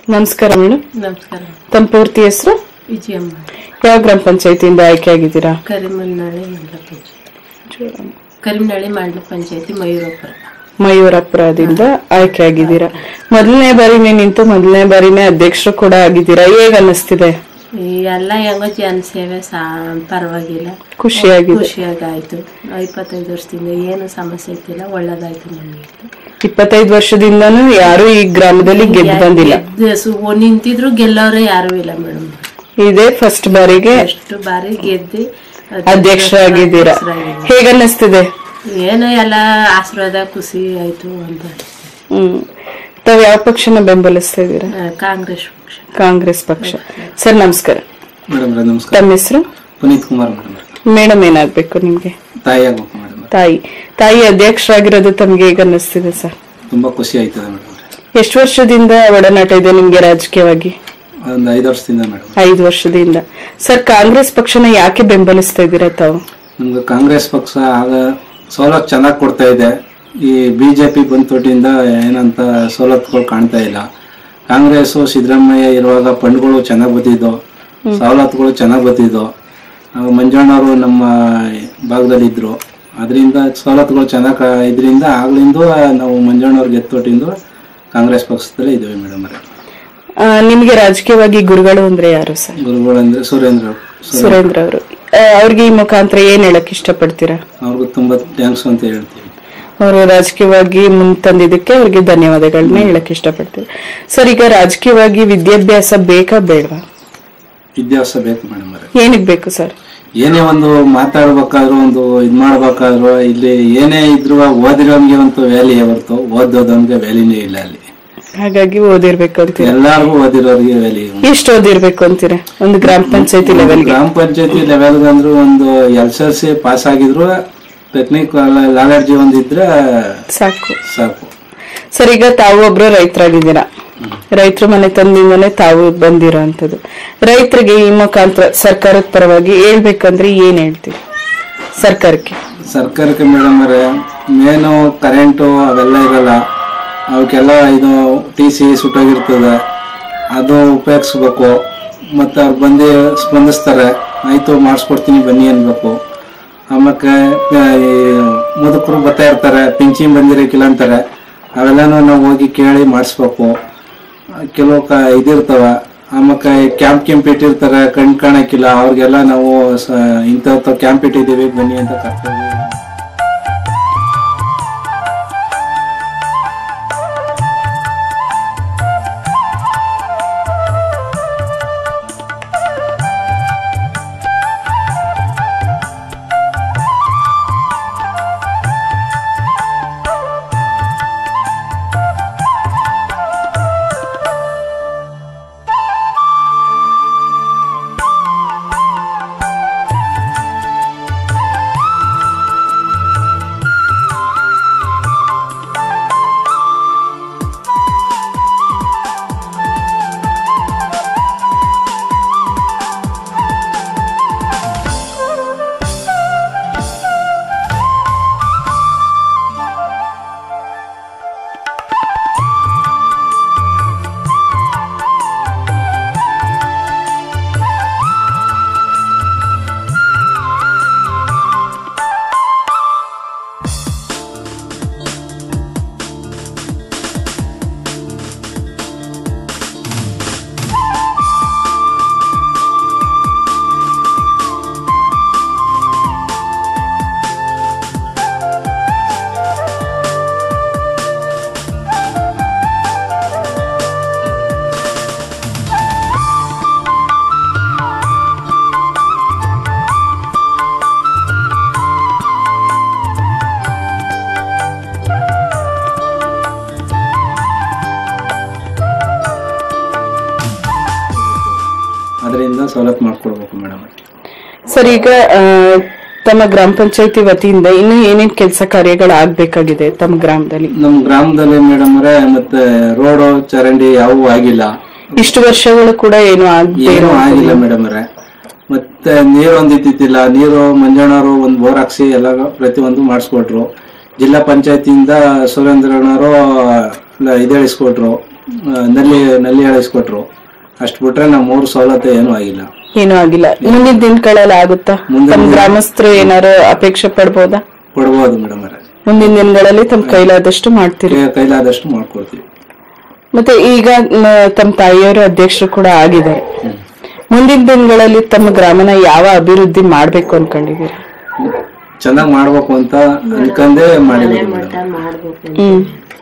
ನಮಸ್ಕಾರ ಮೇಡಮ್ ನಮಸ್ಕಾರ ತಮ್ಮ ಪೂರ್ತಿ ಹೆಸರು ವಿಜಯಮ್ಮ ಯಾವ ಗ್ರಾಮ ಪಂಚಾಯತಿಯಿಂದ ಆಯ್ಕೆ ಆಗಿದ್ದೀರಾ ಕರಿಮನಾಳೆ ಮಂಡಲ ಪಂಚಾಯತಿ ಕರಿಮನಾಳೆ ಮಂಡಲ ಪಂಚಾಯತಿ ಮಯೂರಪುರ ಮಯೂರಪುರದಿಂದ ಆಯ್ಕೆ ಆಗಿದ್ದೀರಾ ಮೊದಲನೇ ಬಾರಿನೇ ನಿಂತು ಮೊದಲನೇ ಬಾರಿನೇ ಅಧ್ಯಕ್ಷರು ಕೂಡ ಆಗಿದ್ದೀರಾ ಹೇಗ್ ಅನ್ನಿಸ್ತಿದೆ ಈ ಎಲ್ಲ ಹೆಂಗೋ ಜನಸೇವೆ ಸಾ ಪರವಾಗಿಲ್ಲ ಖುಷಿಯಾಗಿದೆ ಖುಷಿಯಾಗಾಯ್ತು ಇಪ್ಪತ್ತೈದು ವರ್ಷದಿಂದ ಏನು ಸಮಸ್ಯೆ ಇತ್ತಿಲ್ಲ ಒಳ್ಳೇದಾಯ್ತು ನಮಗೆ ಇಪ್ಪತ್ತೈದು ವರ್ಷದಿಂದನೂ ಯಾರು ಈ ಗ್ರಾಮದಲ್ಲಿ ಗೆದ್ದು ಬಂದಿಲ್ಲ ಗೆದ್ದು ಸು- ನಿಂತಿದ್ರು ಗೆಲ್ಲೋರೆ ಯಾರು ಇಲ್ಲ ಮೇಡಮ್ ಇದೇ ಫಸ್ಟ್ ಬಾರಿಗೆ ಎಷ್ಟು ಬಾರಿ ಗೆದ್ದು ಅಧ್ಯಕ್ಷರಾಗಿದ್ದೀರಾ ಅಧ್ಯಕ್ಷರಾಗಿದ್ದೀನಿ. ಹೇಗ್ ಅನ್ನಿಸ್ತಿದೆ ಏನೋ ಎಲ್ಲ ಆಶೀರ್ವಾದ ಖುಷಿ ಆಯ್ತು ಅಂತ ಹ್ಮ್ ತಾವ್ ಯಾವ ಪಕ್ಷನ ಬೆಂಬಲಿಸ್ತಾ ಇದ್ದೀರಾ ಆ, ಕಾಂಗ್ರೆಸ್ ಪಕ್ಷ ಕಾಂಗ್ರೆಸ್ ಪಕ್ಷ ಸರ್ ನಮಸ್ಕಾರ ಮೇಡಮ್ ನಮಸ್ಕಾರ ತಮ್ಮ ಹೆಸರು ಪುನೀತ್ ಕುಮಾರ್ ಮೇಡಮ್ ಮೇಡಮ್ ಏನಾಗ್ಬೇಕು ನಿಮ್ಗೆ ತಾಯಿ ಆಗ್ಬೇಕು ಮೇಡಮ್ ತಾಯಿ ತಾಯಿ ಅಧ್ಯಕ್ಷರಾಗಿರೋದು ತಮ್ಗೆ ಹೇಗ ಅನ್ನಿಸ್ತಿದೆ ಸರ್ ತುಂಬಾ ಖುಷಿ ಆಯ್ತದೆ ಮೇಡಮ್ ಎಷ್ಟು ವರ್ಷದಿಂದ ಒಡನಾಟ ಇದೆ ನಿಮ್ಗೆ ರಾಜಕೀಯವಾಗಿ ಒಂದು ಐದು ವರ್ಷದಿಂದ ಮೇಡಮ್ ಐದು ವರ್ಷದಿಂದ ಸರ್ ಕಾಂಗ್ರೆಸ್ ಪಕ್ಷನ ಯಾಕೆ ಬೆಂಬಲಿಸ್ತಾ ಇದ್ದೀರಾ ತಾವು ನಮ್ಗೆ ಕಾಂಗ್ರೆಸ್ ಪಕ್ಷ ಆಗ ಸವಲತ್ತು ಚೆನ್ನಾಗಿ ಕೊಡ್ತಾ ಇದೆ ಈ ಬಿಜೆಪಿ ಬಂತೊಟ್ಟಿಂದ ಏನಂತ ಸವಲತ್ತುಗಳು ಕಾಣ್ತಾ ಇಲ್ಲ ಕಾಂಗ್ರೆಸ್ ಸಿದ್ದರಾಮಯ್ಯ ಇರುವಾಗ ಫಂಡ್ಗಳು ಚೆನ್ನಾಗಿ ಬರ್ತಿದ್ದು ಸವಲತ್ತುಗಳು ಚೆನ್ನಾಗಿ ಬರ್ತಿದ್ದು ಆಗ ಮಂಜಣ್ಣವರು ನಮ್ಮ ಭಾಗದಲ್ಲಿ ಇದ್ರು ಅದರಿಂದ ಸವಲತ್ತುಗಳು ಚೆನ್ನಾಗಿ ಇದರಿಂದ ಆಗ್ಲಿಂದ ನಾವು ಮಂಜಣ್ಣವ್ರಿಗೆ ಎತ್ತೊಟ್ಟಿಂದ ಕಾಂಗ್ರೆಸ್ ಪಕ್ಷದಲ್ಲೇ ಇದ್ದೇವೆ ಮೇಡಮ್ ಅವರೇ ಆ, ನಿಮ್ಗೆ ರಾಜಕೀಯವಾಗಿ ಗುರುಗಳು ಅಂದ್ರೆ ಯಾರು ಸರ್ ಗುರುಗಳಂದ್ರೆ ಸುರೇಂದ್ರ ಅವ್ರು. ಸುರೇಂದ್ರ ಅವರು ಅವ್ರಿಗೆ ಈ ಮುಖಾಂತರ ಏನ್ ಹೇಳಕ್ ಇಷ್ಟಪಡ್ತೀರಾ ಅವ್ರಿಗೂ ತುಂಬಾ ಥ್ಯಾಂಕ್ಸ್ ಅಂತ ಹೇಳ್ತೀವಿ ಅವರು ರಾಜಕೀಯವಾಗಿ ಮುನ್ ತಂದಿದ್ದಕ್ಕೆ ಅವ್ರಿಗೆ ಧನ್ಯವಾದಗಳನ್ನ ಹೇಳಕ್ ಇಷ್ಟಪಡ್ತೀವಿ ಸರ್ ಈಗ ರಾಜಕೀಯವಾಗಿ ವಿದ್ಯಾಭ್ಯಾಸ ಬೇಕಾ ಬೇಡವಾ ವಿದ್ಯಾಭ್ಯಾಸ ಬೇಕು ಮೇಡಮ್ ಅವರೇ ಏನಕ್ ಬೇಕು ಸರ್ ಏನೇ ಒಂದು ಮಾತಾಡ್ಬೇಕಾದ್ರೂ ಒಂದು ಇದ್ ಮಾಡ್ಬೇಕಾದ್ರೂ ಇಲ್ಲಿ ಏನೇ ಇದ್ರು ಓದಿರೋನ್ಗೆ ಒಂದು ವ್ಯಾಲಿ ಹೊರ್ತು ಓದೋದನ್ಗೆ ವ್ಯಾಲಿನೇ ಇಲ್ಲ ಅಲ್ಲಿ ಹಾಗಾಗಿ ಓದಿರ್ಬೇಕು ಅಂತೀರಾ ಎಲ್ಲಾರ್ಗು ಓದಿರೋರಿಗೆ ವ್ಯಾಲಿ ಎಷ್ಟು ಓದಿರ್ಬೇಕು ಅಂತೀರಾ ಒಂದು ಗ್ರಾಮ ಪಂಚಾಯತಿ ಲೆವೆಲ್ಗೆ ಗ್ರಾಮ ಪಂಚಾಯತಿ ಲೆವೆಲ್ ಅಂದ್ರೂ ಒಂದು ಎಲ್ ಎಲ್ ಸಿ ಪಾಸ್ ಆಗಿದ್ರು ಟೆಕ್ನಿಕಲ್ ನಾಲೆಡ್ಜ್ ಒಂದಿದ್ರೆ ಸಾಕು ಸಾಕು ಸರ್ ಈಗ ತಾವು ಒಬ್ರು ರೈತರಾಗಿದ್ದೀರಾ ರೈತರ ಮನೆ ತಂದಿಂದನೇ ತಾವು ಬಂದಿರೋ ಅಂತದ್ದು ರೈತರಿಗೆ ಈ ಮುಖಾಂತರ ಸರ್ಕಾರದ ಪರವಾಗಿ ಹೇಳ್ಬೇಕಂದ್ರೆ ಏನ್ ಹೇಳ್ತೀವಿ ಸರ್ಕಾರಕ್ಕೆ ಸರ್ಕಾರಕ್ಕೆ ಮೇಡಮ್ ಅವರೇ ಮೇನು ಕರೆಂಟು ಅವೆಲ್ಲ ಇರಲ್ಲ ಅವಕ್ಕೆಲ್ಲ ಇದು ಟಿ ಸಿ ಸುಟ್ಟೋಗಿರ್ತದೆ ಅದು ಉಪಯೋಗಿಸ್ಬೇಕು ಮತ್ತು ಅವ್ರು ಬಂದು ಸ್ಪಂದಿಸ್ತಾರೆ ಆಯಿತು ಮಾಡಿಸ್ಕೊಡ್ತೀನಿ ಬನ್ನಿ ಅನ್ಬೇಕು ಆಮೇಲೆ ಈ ಮುದುಕರು ಬರ್ತಾ ಇರ್ತಾರೆ ಪಿಂಚಿಂಗ್ ಬಂದಿರಕ್ಕಿಲ್ಲ ಅಂತಾರೆ ಅವೆಲ್ಲನೂ ನಾವು ಹೋಗಿ ಕೇಳಿ ಮಾಡಿಸ್ಬೇಕು ಕೆಲವು ಕ ಇದಿರ್ತವ ಆಮೇಲೆ ಕ್ಯಾಂಪ್ ಕ್ಯಾಂಪ್ ಇಟ್ಟಿರ್ತಾರೆ ಕಣ್ ಕಾಣಕ್ಕಿಲ್ಲ ಅವ್ರಿಗೆಲ್ಲ ನಾವು ಸ ಇಂಥ ಕ್ಯಾಂಪ್ ಇಟ್ಟಿದ್ದೀವಿ ಬನ್ನಿ ಅಂತ ಕರ್ತೀವಿ ಅದರಿಂದ ಸವಲತ್ತು ಮಾಡ್ಕೊಡ್ಬೇಕು ಮೇಡಮ್ ಸರ್ ಈಗ ಆ, ತಮ್ಮ ಗ್ರಾಮ ಪಂಚಾಯತಿ ವತಿಯಿಂದ ಇನ್ನು ಏನೇನ್ ಕೆಲಸ ಕಾರ್ಯಗಳು ಆಗ್ಬೇಕಾಗಿದೆ ತಮ್ಮ ಗ್ರಾಮದಲ್ಲಿ ನಮ್ಮ ಗ್ರಾಮದಲ್ಲಿ ಮೇಡಮ್ ಅವರೇ ಮತ್ತೆ ರೋಡು ಚರಂಡಿ ಯಾವುವು ಆಗಿಲ್ಲ ಇಷ್ಟು ವರ್ಷಗಳು ಕೂಡ ಏನು ಆಗದೆ ಏನೂ ಆಗಿಲ್ಲ ಮೇಡಮ್ ಅವರೇ ಮತ್ತೆ ನೀರು ಒಂದು ಇದ್ದಿದ್ದಿಲ್ಲ ನೀರು ಮಂಜಣ್ಣವರು ಒಂದು ಬೋರ್ ಹಾಕ್ಸಿ ಎಲ್ಲ ಪ್ರತಿಯೊಂದು ಮಾಡಿಸ್ಕೊಟ್ರು ಜಿಲ್ಲಾ ಪಂಚಾಯತಿಯಿಂದ ಸುರೇಂದ್ರಣ್ಣವರು ಇದೇಳಿಸ್ಕೊಟ್ರು ಆ, ನಲ್ಲಿ ನಲ್ಲಿ ಅಳಿಸ್ಕೊಟ್ರು ಅಷ್ಟು ಬಿಟ್ರೆ ನಮ್ಮ ಮೂರು ಸವಲತ್ತು ಏನೂ ಆಗಿಲ್ಲ ಏನೂ ಆಗಿಲ್ಲ ಮುಂದಿನ ದಿನಗಳಲ್ಲಿ ಆಗುತ್ತಾ ಮುಂದಿನ ತಮ್ಮ ದಿನ- ಗ್ರಾಮಸ್ಥರು ಏನಾರು ಅಪೇಕ್ಷೆ ಪಡ್ಬೋದಾ ಕೊಡ್ಬೋದು ಮೇಡಮ್ ಅವರೇ ಮುಂದಿನ ದಿನಗಳಲ್ಲಿ ತಮ್ಮ ಕೈಲಾದಷ್ಟು ಮಾಡ್ತೀರಿ ಕೈ- ಕೈಲಾದಷ್ಟು ಮಾಡ್ಕೊಡ್ತೀವಿ ಮತ್ತೆ ಈಗ ಮ, ತಮ್ಮ ತಾಯಿಯವರು ಅಧ್ಯಕ್ಷರು ಕೂಡ ಆಗಿದ್ದಾರೆ ಮುಂದಿನ ದಿನಗಳಲ್ಲಿ ತಮ್ಮ ಗ್ರಾಮನ ಯಾವ ಅಭಿವೃದ್ಧಿ ಮಾಡ್ಬೇಕು ಅನ್ಕೊಂಡಿದ್ದೀರಾ ಚೆನ್ನಾಗಿ ಮಾಡ್ಬೇಕು ಅಂತ ಅನ್ಕಂದೇ ಮಾಡಿದ್ರು ಮೇಡಮ್ ಮಠ ಮಾಡ್ಬೇಕು ಹ್ಮ್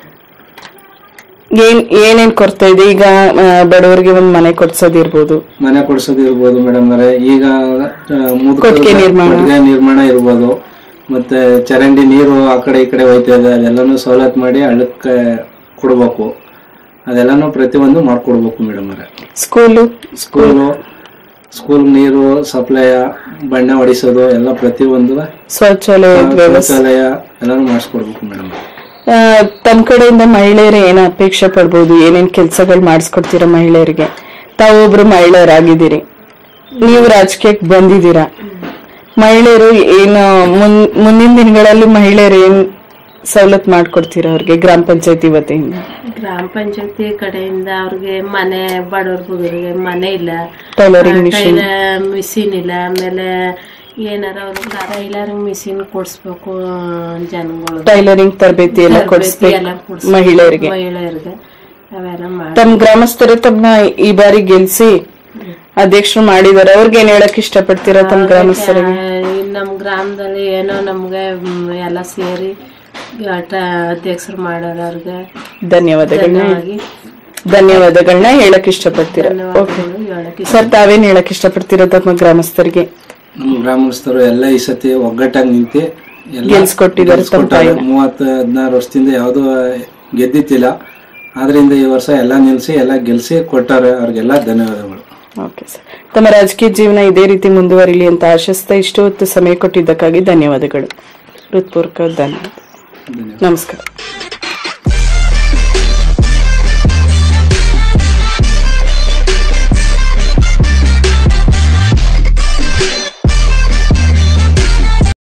ಏನ್ ಏನೇನ್ ಕೊರತೆ ಇದೆ ಈಗ ಆ, ಬಡವರಿಗೆ ಒಂದ್ ಮನೆ ಕೊಡ್ಸೋದಿರ್ಬೋದು ಮನೆ ಕೊಡ್ಸೋದು ಇರ್ಬೋದು ಮೇಡಮ್ ಅವರೇ ಈಗ ಆ, ಮುದುಕರ ಕೊಟ್ಟಿಗೆ ನಿರ್ಮಾಣ. ಕೊಟ್ಟಿಗೆ ನಿರ್ಮಾಣ ಇರ್ಬೋದು ಮತ್ತೆ ಚರಂಡಿ ನೀರು ಆ ಕಡೆ ಈ ಕಡೆ ಹೋಯ್ತಾ ಇದೆ ಅದೆಲ್ಲಾನು ಸವಲತ್ತು ಮಾಡಿ ಹಳ್ಳಕ್ಕೆ ಕೊಡ್ಬೇಕು ಅದೆಲ್ಲಾನು ಪ್ರತಿಯೊಂದು ಮಾಡ್ಕೊಡ್ಬೇಕು ಮೇಡಮ್ ಅವರೇ ಸ್ಕೂಲು ಸ್ಕೂಲು ಸ್ಕೂಲ್ ನೀರು ಸಪ್ಲೈ ಬಣ್ಣ ಹೊಡಿಸೋದು ಎಲ್ಲ ಪ್ರತಿಯೊಂದು ಶೌಚಾಲಯದ ವ್ಯವಸ್ಥೆ ಶೌಚಾಲಯ ಎಲ್ಲಾನು ಮಾಡಿಸ್ಕೊಡ್ಬೇಕು ಮೇಡಮ್ ಆ, ತಮ್ಮ ಕಡೆಯಿಂದ ಮಹಿಳೆಯರು ಏನ್ ಅಪೇಕ್ಷೆ ಪಡ್ಬೋದು ಏನೇನ್ ಕೆಲ್ಸಗಳು ಮಾಡಿಸ್ಕೊಡ್ತೀರಾ ಮಹಿಳೆಯರಿಗೆ ತಾವೊಬ್ರು ಮಹಿಳೆಯರಾಗಿದ್ದೀರಿ ನೀವು ರಾಜಕೀಯಕ್ಕೆ ಬಂದಿದ್ದೀರಾ ಮಹಿಳೆಯರು ಏನು ಮುನ್- ಮುಂದಿನ ದಿನಗಳಲ್ಲಿ ಮಹಿಳೆಯರು ಏನ್ ಸವಲತ್ತು ಮಾಡ್ಕೊಡ್ತೀರಾ ಅವ್ರಿಗೆ ಗ್ರಾಮ ಪಂಚಾಯತಿ ವತಿಯಿಂದ ಗ್ರಾಮ ಪಂಚಾಯತಿ ಕಡೆಯಿಂದ ಅವ್ರಿಗೆ ಮನೆ ಬಡವ್ರ ಬುಡವ್ರಿಗೆ ಮನೆ ಇಲ್ಲ ಟೈಲರಿಂಗ್ ಮಿಷಿನ್ ಮಿಷಿನ್ ಇಲ್ಲ ಆಮೇಲೆ ಏನಾರ ಅವ್ರಿಗೆ ಟೈಲರಿಂಗ್ ಮಿಷಿನ್ ಕೊಡ್ಸ್ಬೇಕು ಜನಗಳು ಟೈಲರಿಂಗ್ ತರಬೇತಿ ಎಲ್ಲ ಕೊಡಿಸ್ಬೇಕು ಎಲ್ಲ ಕೊಡ್ಸ್ಬೇಕು ಮಹಿಳೆಯರಿಗೆ ಮಹಿಳೆಯರಿಗೆ ಅವೆಲ್ಲ ಮಾಡಿ ತಮ್ಮ ಗ್ರಾಮಸ್ಥರು ತಮ್ಮ ಈ ಬಾರಿ ಗೆಲ್ಸಿ ಅಧ್ಯಕ್ಷರು ಮಾಡಿದಾರೆ ಅವ್ರಿಗೆ ಏನ್ ಹೇಳಕ್ ಇಷ್ಟಪಡ್ತೀರಾ ತಮ್ಮ ಗ್ರಾಮಸ್ಥರಿಗೆ ನಮ್ಮ ಗ್ರಾಮದಲ್ಲಿ ಏನೋ ನಮ್ಗೆ ಮ್, ಎಲ್ಲ ಸೇರಿ ಆಟ ಅಧ್ಯಕ್ಷರು ಮಾಡೋರು ಅವ್ರಿಗೆ ಧನ್ಯವಾದಗಳನ್ನ ಧನ್ಯವಾಗಿ ಧನ್ಯವಾದಗಳನ್ನ ಹೇಳಕ್ ಇಷ್ಟಪಡ್ತೀರಾ ಓಕೆ ಧನ್ಯವಾದಗಳು ಹೇಳಕ್ಕೆ ಸರ್ ತಾವೇನ್ ಹೇಳಕ್ ಇಷ್ಟಪಡ್ತೀರಾ ತಮ್ಮ ಗ್ರಾಮಸ್ಥರಿಗೆ ನಮ್ಮ ಗ್ರಾಮಸ್ಥರು ಎಲ್ಲ ಈ ಸತಿ ಒಗ್ಗಟ್ಟಾಗಿ ನಿಂತು ಎಲ್ಲ ಗೆಲ್ಸ್ಕೊಟ್ಟಿದ್ದಾರೆ ತಮ್ಮ ಗೆಲ್ಸ್ಕೊಟ್ಟಾರೆ. ತಾಯಿನ. ಮೂವತ್ತು ಹದಿನಾರು ವರ್ಷದಿಂದ ಯಾವುದೂ ಗೆದ್ದಿತ್ತಿಲ್ಲ ಆದ್ರಿಂದ ಈ ವರ್ಷ ಎಲ್ಲ ನಿಲ್ಸಿ ಎಲ್ಲ ಗೆಲ್ಸಿ ಕೊಟ್ಟಾರೆ ಅವ್ರಿಗೆಲ್ಲ ಧನ್ಯವಾದಗಳು ಓಕೆ ಸರ್ ತಮ್ಮ ರಾಜಕೀಯ ಜೀವನ ಇದೇ ರೀತಿ ಮುಂದುವರಿಲಿ ಅಂತ ಆಶಿಸ್ತಾ ಇಷ್ಟು ಹೊತ್ತು ಸಮಯ ಕೊಟ್ಟಿದ್ದಕ್ಕಾಗಿ ಧನ್ಯವಾದಗಳು ಹೃತ್ಪೂರ್ವಕ ಧನ್ಯವಾದ ಧನ್ಯವಾದ ನಮಸ್ಕಾರ